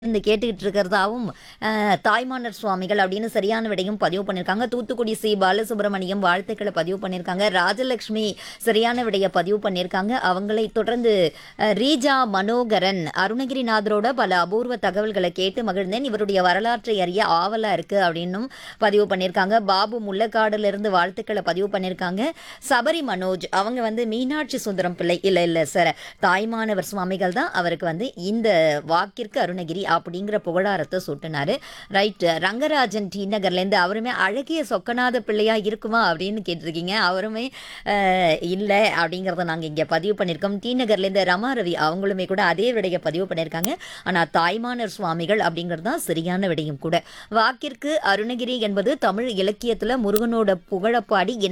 இருந்து கேட்டுக்கிட்டு இருக்கிறதாவும் அஹ், தாய்மானர் சுவாமிகள் அப்படின்னு சரியான விடையும் பதிவு பண்ணியிருக்காங்க தூத்துக்குடி சி பாலசுப்ரமணியம் வாழ்த்துக்களை பதிவு பண்ணியிருக்காங்க ராஜலக்ஷ்மி சரியான விடையை பதிவு பண்ணியிருக்காங்க அவங்களை தொடர்ந்து அஹ், ரீஜா மனோகரன் அருணகிரிநாதரோட பல அபூர்வ தகவல்களை கேட்டு மகிழ்ந்தேன் இவருடைய வரலாற்றை அறிய ஆவலா இருக்கு அப்படின்னும் பதிவு பண்ணியிருக்காங்க பாபு முள்ளக்காடுல இருந்து வாழ்த்துக்களை பதிவு பண்ணியிருக்காங்க சபரி மனோஜ் அவங்க வந்து மீனாட்சி சுந்தரம் பிள்ளை இல்லை இல்லை சார் தாய்மானவர் சுவாமிகள் தான் அவருக்கு வந்து இந்த வாக்கிற்கு அருணகிரி அப்படிங்கிற புகழாரத்தை சுட்டினாரு ரைட் ரங்கராஜன் டி நகர்லேருந்து அவருமே அழகிய சொக்கநாத பிள்ளையா இருக்குமா அப்படின்னு கேட்டிருக்கீங்க அவருமே அஹ், இல்லை அப்படிங்கிறத நாங்கள் இங்கே பதிவு பண்ணியிருக்கோம் டி நகர்லேருந்து ரமா ரவி அவங்களுமே கூட அதே விடையை பதிவு பண்ணியிருக்காங்க ஆனால் தாய்மானர் சுவாமிகள் அப்படிங்கிறது தான் சரியான விடையும் கூட வாக்கிற்கு அருணகிரி என்பது தமிழ் இலக்கியத்தில் முருகனோட புகழப்பாடி இணை